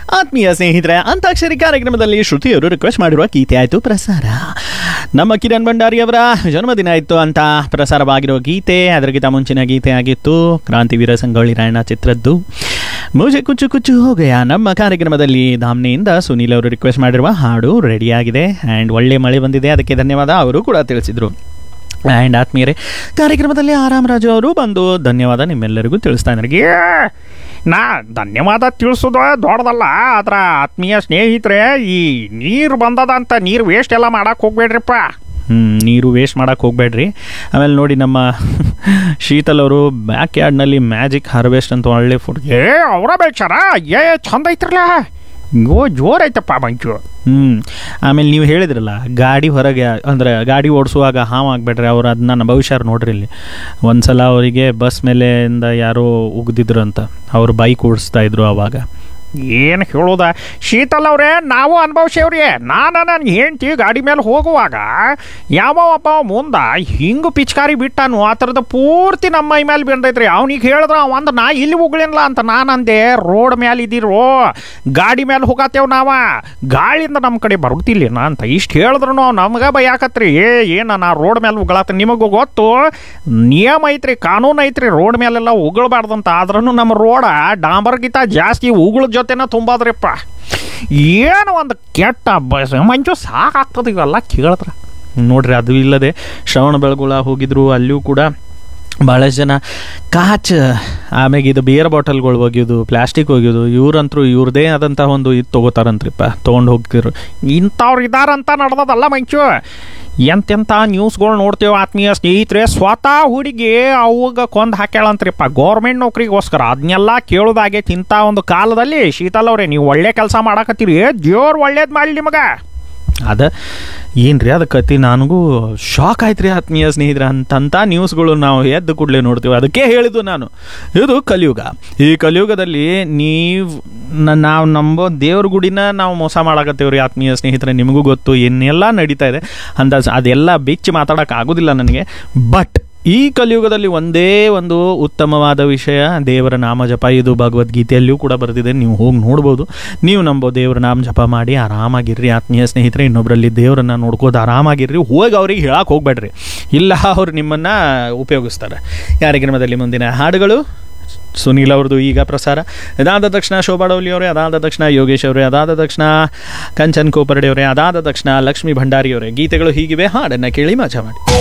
ಆತ್ಮೀಯ ಸ್ನೇಹಿತರೆ ಅಂತಾಕ್ಷರಿ ಕಾರ್ಯಕ್ರಮದಲ್ಲಿ ಶ್ರುತಿಯವರು ರಿಕ್ವೆಸ್ಟ್ ಮಾಡಿರುವ ಗೀತೆ ಆಯಿತು ಪ್ರಸಾರ ನಮ್ಮ ಕಿರಣ್ ಭಂಡಾರಿ ಅವರ ಜನ್ಮದಿನ ಇತ್ತು ಅಂತ ಪ್ರಸಾರವಾಗಿರೋ ಗೀತೆ ಅದರಿಗಿಂತ ಮುಂಚಿನ ಗೀತೆ ಆಗಿತ್ತು ಕ್ರಾಂತಿವೀರ ಸಂಗೊಳ್ಳಿ ರಾಯಣ್ಣ ಚಿತ್ರದ್ದು ಮುಜೆ ಕುಚ್ಚು ಕುಚ್ಚು ಹೋಗಯ ನಮ್ಮ ಕಾರ್ಯಕ್ರಮದಲ್ಲಿ ಧಾಮ್ನೆಯಿಂದ ಸುನೀಲ್ ಅವರು ರಿಕ್ವೆಸ್ಟ್ ಮಾಡಿರುವ ಹಾಡು ರೆಡಿಯಾಗಿದೆ ಆ್ಯಂಡ್ ಒಳ್ಳೆ ಮಳೆ ಬಂದಿದೆ ಅದಕ್ಕೆ ಧನ್ಯವಾದ ಅವರು ಕೂಡ ತಿಳಿಸಿದರು ಆ್ಯಂಡ್ ಆತ್ಮೀಯರೇ ಕಾರ್ಯಕ್ರಮದಲ್ಲಿ ಆರಾಮ್ ರಾಜು ಅವರು ಬಂದು ಧನ್ಯವಾದ ನಿಮ್ಮೆಲ್ಲರಿಗೂ ತಿಳಿಸ್ತಾ ಇದ್ದಾರೆ ಏ, ನಾ ಧನ್ಯವಾದ ತಿಳಿಸೋದು ದೊಡ್ಡದಲ್ಲ ಆದ್ರ ಆತ್ಮೀಯ ಸ್ನೇಹಿತರೆ ಈ ನೀರು ಬಂದದ ಅಂತ ನೀರು ವೇಸ್ಟ್ ಎಲ್ಲ ಮಾಡಕ್ ಹೋಗ್ಬೇಡ್ರಿಪ್ಪ ಹ್ಮ್, ನೀರು ವೇಸ್ಟ್ ಮಾಡಕ್ಕೆ ಹೋಗಬೇಡ್ರಿ ಆಮೇಲೆ ನೋಡಿ ನಮ್ಮ ಶೀತಲ್ ಅವರು ಬ್ಯಾಕ್ ಯಾರ್ಡ್ನಲ್ಲಿ ಮ್ಯಾಜಿಕ್ ಹಾರ್ವೆಸ್ಟ್ ಅಂತ ಒಳ್ಳೆ ಫುಡ್ ಏ ಅವರ ಬೇಚಾರ ಏ ಚಂದ ಐತ್ರಲ್ಲ ಗೋ ಜೋರ್ ಐತಪ್ಪ ಮಂಚು ಹ್ಞೂ ಆಮೇಲೆ ನೀವು ಹೇಳಿದ್ರಲ್ಲ ಗಾಡಿ ಹೊರಗೆ ಅಂದರೆ ಗಾಡಿ ಓಡಿಸುವಾಗ ಹಾವು ಆಗ್ಬೇಡ್ರಿ ಅವ್ರು ಅದನ್ನ ನನ್ನ ಭವಿಷ್ಯ ನೋಡ್ರಿ ಇಲ್ಲಿ ಒಂದ್ಸಲ ಅವರಿಗೆ ಬಸ್ ಮೇಲೆಯಿಂದ ಯಾರೋ ಉಗ್ದಿದ್ರು ಅಂತ ಅವ್ರು ಬೈಕ್ ಓಡಿಸ್ತಾ ಇದ್ರು ಅವಾಗ ಏನು ಹೇಳೋದ ಶೀತಲ್ ಅವ್ರೆ ನಾವು ಅನುಭವಿಸೇವ್ರಿ ನಾನು ನನ್ನ ಹೆಂಡ್ತಿ ಗಾಡಿ ಮೇಲೆ ಹೋಗುವಾಗ ಯಾವ ಒಬ್ಬ ಮುಂದ ಹಿಂಗೆ ಪಿಚ್ಕಾರಿ ಬಿಟ್ಟಾನು ಆ ಥರದ ಪೂರ್ತಿ ನಮ್ಮ ಮೈ ಮೇಲೆ ಬಂದೈತ್ರಿ ಅವ್ನಿಗೆ ಹೇಳಿದ್ರ ಒಂದು ನಾ ಇಲ್ಲಿ ಉಗಳಿಲ್ಲ ಅಂತ ನಾನು ಅಂದೆ ರೋಡ್ ಮೇಲೆ ಇದ್ದೀರೋ ಗಾಡಿ ಮೇಲೆ ಹೋಗತ್ತೇವ್ ನಾವ ಗಾಳಿಯಿಂದ ನಮ್ಮ ಕಡೆ ಬರುತ್ತಿಲ್ಲೇನ ಅಂತ ಇಷ್ಟು ಹೇಳಿದ್ರು ನಮ್ಗೆ ಭಯಾಕತ್ರಿ ಏ ಏನ ನಾ ರೋಡ್ ಮೇಲೆ ಉಗಳತ್ತ ನಿಮಗೂ ಗೊತ್ತು ನಿಯಮ ಐತ್ರಿ ಕಾನೂನು ಐತ್ರಿ ರೋಡ್ ಮೇಲೆಲ್ಲ ಉಗಳಬಾರ್ದಂತ ಆದ್ರೂ ನಮ್ಮ ರೋಡ ಡಾಂಬರ್ಗಿಂತ ಜಾಸ್ತಿ ಉಗುಳ ಜೊತೆನ ತುಂಬಾದ್ರಿಪ್ಪ ಏನು ಒಂದು ಕೆಟ್ಟ ಅಭ್ಯಾಸ ಮಂಚು ಸಾಕಾಗ್ತದೆ ಇವೆಲ್ಲ ಕೇಳಿದ್ರ ನೋಡ್ರಿ ಅದು ಇಲ್ಲದೆ ಶ್ರವಣ ಬೆಳಗುಳ ಹೋಗಿದ್ರು ಅಲ್ಲಿಯೂ ಕೂಡ ಭಾಳಷ್ಟು ಜನ ಕಾಚ್ ಆಮ್ಯಾಗ ಇದು ಬಿಯರ್ ಬಾಟಲ್ಗಳು ಒಗೆಯೋದು ಪ್ಲಾಸ್ಟಿಕ್ ಒಗೆಯೋದು ಇವ್ರಂತರೂ ಇವ್ರದೇ ಆದಂಥ ಒಂದು ಇದು ತೊಗೋತಾರಂತ್ರಿಪ್ಪ ತೊಗೊಂಡು ಹೋಗ್ತಿರು ಇಂಥವ್ರು ಇದಾರಂತ ನಡೆದದಲ್ಲ ಮಂಚು ಎಂತೆಂಥ ನ್ಯೂಸ್ಗಳು ನೋಡ್ತೇವೆ ಆತ್ಮೀಯ ಸ್ನೇಹಿತರೆ ಸ್ವತಃ ಹುಡುಗಿ ಅವಾಗ ಕೊಂದು ಹಾಕ್ಯಾಳಂತ್ರಿಪ್ಪ ಗೌರ್ಮೆಂಟ್ ನೌಕರಿಗೋಸ್ಕರ ಅದನ್ನೆಲ್ಲ ಕೇಳೋದಾಗೈತಿ ಇಂಥ ಒಂದು ಕಾಲದಲ್ಲಿ ಶೀತಲ್ ಅವ್ರೆ ನೀವು ಒಳ್ಳೆ ಕೆಲಸ ಮಾಡಾಕತ್ತೀರಿ ಜೋರ್ ಒಳ್ಳೇದು ಮಾಡಲಿ ನಿಮಗೆ ಅದ ಏನ್ರಿ ಅದು ಕತಿ ನನಗೂ ಶಾಕ್ ಆಯ್ತು ರೀ ಆತ್ಮೀಯ ಸ್ನೇಹಿತರೆ ಅಂತಂಥ ನ್ಯೂಸ್ಗಳು ನಾವು ಎದ್ದು ಕೂಡಲೇ ನೋಡ್ತೀವಿ ಅದಕ್ಕೆ ಹೇಳಿದ್ದು ನಾನು ಇದು ಕಲಿಯುಗ ಈ ಕಲಿಯುಗದಲ್ಲಿ ನೀವು ನಾವು ನಂಬೋ ದೇವ್ರ ಗುಡಿನ ನಾವು ಮೋಸ ಮಾಡಾಕತ್ತೇವೆ ರೀ ಆತ್ಮೀಯ ಸ್ನೇಹಿತರೆ ನಿಮಗೂ ಗೊತ್ತು ಏನೆಲ್ಲ ನಡೀತಾ ಇದೆ ಅಂತ ಅದೆಲ್ಲ ಬಿಚ್ಚಿ ಮಾತಾಡೋಕೆ ಆಗೋದಿಲ್ಲ ನನಗೆ ಬಟ್ ಈ ಕಲಿಯುಗದಲ್ಲಿ ಒಂದೇ ಒಂದು ಉತ್ತಮವಾದ ವಿಷಯ ದೇವರ ನಾಮ ಜಪ ಇದು ಭಗವದ್ಗೀತೆಯಲ್ಲಿಯೂ ಕೂಡ ಬರೆದಿದೆ ನೀವು ಹೋಗಿ ನೋಡ್ಬೋದು ನೀವು ನಂಬೋ ದೇವರ ನಾಮ ಜಪ ಮಾಡಿ ಆರಾಮಾಗಿರ್ರಿ ಆತ್ಮೀಯ ಸ್ನೇಹಿತರೆ ಇನ್ನೊಬ್ಬರಲ್ಲಿ ದೇವರನ್ನ ನೋಡ್ಕೋದು ಆರಾಮಾಗಿರ್ರಿ ಹೋಗಿ ಅವ್ರಿಗೆ ಹೇಳಕ್ಕೆ ಹೋಗ್ಬೇಡ್ರಿ ಇಲ್ಲ ಅವ್ರು ನಿಮ್ಮನ್ನು ಉಪಯೋಗಿಸ್ತಾರೆ ಕಾರ್ಯಕ್ರಮದಲ್ಲಿ ಮುಂದಿನ ಹಾಡುಗಳು ಸುನೀಲ್ ಅವ್ರದ್ದು ಈಗ ಪ್ರಸಾರ ಅದಾದ ತಕ್ಷಣ ಶೋಭಾ ಡೌಲಿ ಅವರೇ ಅದಾದ ತಕ್ಷಣ ಯೋಗೇಶ್ ಅವರೇ ಅದಾದ ತಕ್ಷಣ ಕಂಚನ್ ಕೋಪರ್ಡೆ ಅವರೇ ಅದಾದ ತಕ್ಷಣ ಲಕ್ಷ್ಮೀ ಭಂಡಾರಿ ಅವರೇ ಗೀತೆಗಳು ಹೀಗಿವೆ ಹಾಡನ್ನು ಕೇಳಿ ಮಜಾ ಮಾಡಿ